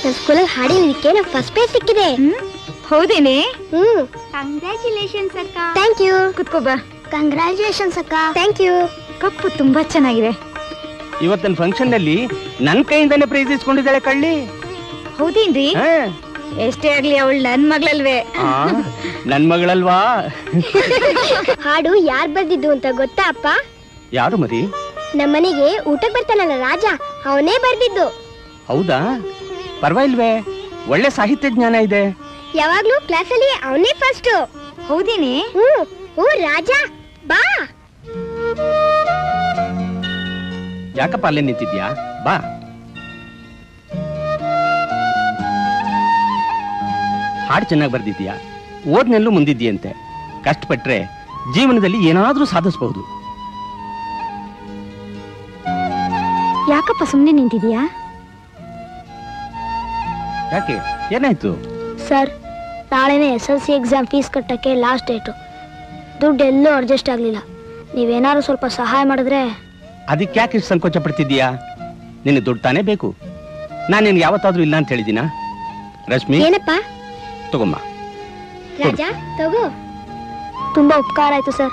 ನನ್ನ ಸ್ಕೂಲಲ್ಲಿ ಹಾಡಿಲಿಕ್ಕೆ ನಂಗೆ ಫಸ್ಟ್ ಪ್ರೈಸ್ ಸಿಕ್ಕಿದೆ ಹೌದೇನೆ ಹ್ಮ್ ಕಂಗ್ರ್ಯಾಚುಲೇಷನ್ಸ್ ಅಕ್ಕ ಥ್ಯಾಂಕ್ ಯು ಕುತ್ಕೋ ಬಾ ಕಂಗ್ರ್ಯಾಚುಲೇಷನ್ಸ್ ಅಕ್ಕ ಥ್ಯಾಂಕ್ ಯು ಕಪ್ಪು ತುಂಬಾ ಚೆನ್ನಾಗಿದೆ ಇವತ್ತಿನ ಫಂಕ್ಷನ್ ನಲ್ಲಿ ನನ್ ಕೈಯಿಂದಾನೆ ಪ್ರೈಸ್ ಇಸ್ಕೊಂಡಿದ್ದಾಳೆ ಕಳ್ಳಿ ಹೌದೇನ್ರಿ ಹಾ. ಎಷ್ಟೇ ಆಗ್ಲಿ ಅವಳು ನನ್ ಮಗಳಲ್ವೇ ಆ, ನನ್ ಮಗಳಲ್ವಾ ಹಾಡು ಯಾರ್ ಬರ್ದಿದ್ದು ಅಂತ ಗೊತ್ತಾ ಅಪ್ಪ ಯಾರು ಮರಿ ನಮ್ಮನೆಗೆ ಊಟಕ್ಕೆ ಬರ್ತಾನಲ್ಲ ರಾಜ ಅವನೇ ಬರ್ದಿದ್ದು ಹೌದಾ ಪರವಾಗಿಲ್ವೇ ಒಳ್ಳೆ ಸಾಹಿತ್ಯ ಜ್ಞಾನ ಇದೆ ಯಾವಾಗ್ಲೂ ಕ್ಲಾಸಲ್ಲಿ ಅವನೇ ಫಸ್ಟ್ ಹೌದೇನೆ ಹ್ಮ್ ಓ ರಾಜ ಬಾ ಯಾಕಪ್ಪ ಅಲ್ಲೇ ನಿಂತಿದ್ಯಾ ಬಾ ಹಾಡು ಚೆನ್ನಾಗಿ ಬರ್ದಿದ್ಯಾ ಓದ್ನೆಲ್ಲೂ ಮುಂದಿದ್ಯಂತೆ ಕಷ್ಟಪಟ್ರೆ ಜೀವನದಲ್ಲಿ ಏನಾದ್ರೂ ಸಾಧಿಸಬಹುದು ಯಾಕಪ್ಪ ಸುಮ್ನೆ ನಿಂತಿದ್ಯಾ ಯಾಕೆ ಏನಾಯ್ತು ಸರ್ ನಾಳೆನೇ S L C exam fees ಕಟ್ಟಕ್ಕೆ ಲಾಸ್ಟ್ ಡೇಟು ದುಡ್ಡು ಎಲ್ಲೂ ಅಡ್ಜಸ್ಟ್ ಆಗಲಿಲ್ಲ ನೀವೇನಾದ್ರು ಸ್ವಲ್ಪ ಸಹಾಯ ಮಾಡಿದ್ರೆ ಅದಕ್ಕೆ ಯಾಕೆ ಇಷ್ಟು ಸಂಕೋಚ ಪಡ್ತಿದ್ದೀಯಾ ನಿನಗೆ ದುಡ್ಡು ತಾನೇ ಬೇಕು ನಾನು ನಿನ್ಗೆ ಯಾವತ್ತಾದ್ರೂ ಇಲ್ಲ ಅಂತ ಹೇಳಿದಿನ ರಶ್ಮಿ ಏನಪ್ಪ ತಗೊಮ್ಮ ರಾಜ ತಗೋ ತುಂಬಾ ಉಪಕಾರ ಆಯ್ತು ಸರ್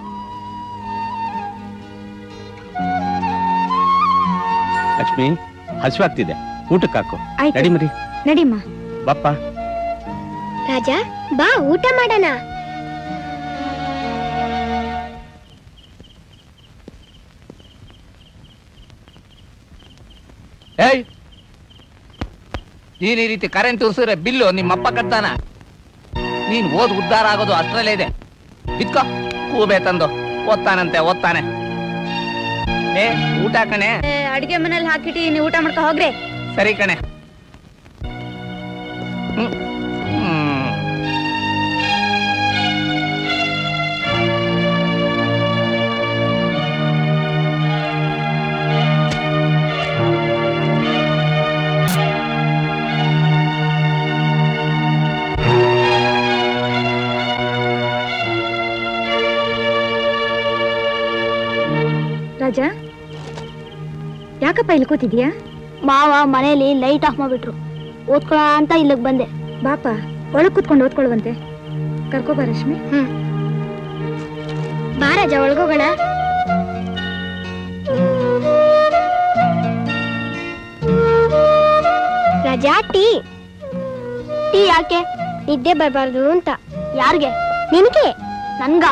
ಲಕ್ಷ್ಮಿ ಹಸಿವಾಗ್ತಿದೆ ಊಟಕ್ಕೆ ಹಾಕು ಆಯ್ತು. ನಡಿ ಮರಿ ನಡಿಮ್ಮ ಬಪ್ಪ ರಾಜ ಬಾ ಊಟ ಮಾಡೋಣ ಏಯ್ ನೀನ್ ಈ ರೀತಿ ಕರೆಂಟ್ ಉರ್ಸಿದ್ರೆ ಬಿಲ್ಲು ನಿಮ್ಮಪ್ಪ ಕಟ್ತಾನ ನೀನ್ ಓದ್ ಉದ್ಧಾರ ಆಗೋದು ಅಷ್ಟ್ರಲ್ಲೇ ಇದೆ ಇದ್ಕೋ ಕೂಬೆ ತಂದು ಓದ್ತಾನಂತೆ ಓದ್ತಾನೆ ಏ ಊಟ ಕಣೆ ಅಡಿಗೆ ಮನೇಲಿ ಹಾಕಿಟ್ಟು ನೀವು ಊಟ ಮಾಡ್ಕೊ ಹೋಗ್ರೆ ಸರಿ ಕಣೆ ಹ್ಮ್. ಹ್ಮ್. ರಾಜ ಯಾಕಪ್ಪ ಇಲ್ಲಿ ಕೂತಿದ್ಯಾ ಮಾವ ಮನೇಲಿ ಲೈಟ್ ಆಫ್ ಮಾಡ್ಬಿಟ್ರು ಓದ್ಕೊಳ ಅಂತ ಇಲ್ಲಿಗೆ ಬಂದೆ ಬಾಪ ಒಳಗ್ ಕೂತ್ಕೊಂಡು ಓದ್ಕೊಳ್ಳುವಂತೆ ಕರ್ಕೋಬಾ ರಶ್ಮಿ ಬಾ ರಾಜ ಒಳಗೋಗೋಣ ರಾಜ ಟೀ ಟೀ ಯಾಕೆ ನಿದ್ದೆ ಬರಬಾರ್ದು ಅಂತ ಯಾರಿಗೆ ನಿನಗೆ ನನ್ಗ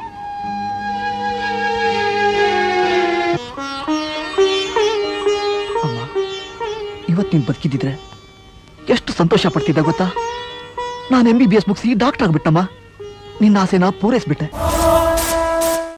ಅಮ್ಮ ಇವತ್ತು ನೀನು ಬದುಕಿದ್ದಿದ್ರೆ ಎಷ್ಟು ಸಂತೋಷ ಪಡ್ತಿದ್ದೆ ಗೊತ್ತಾ ನಾನು ಎಂ ಬಿ ಬಿ ಎಸ್ ಮುಗಿಸಿ ಡಾಕ್ಟರ್ ಆಗ್ಬಿಟ್ಟಮ್ಮ ನಿನ್ನ ಆಸೆನ ಪೂರೈಸ್ಬಿಟ್ಟೆ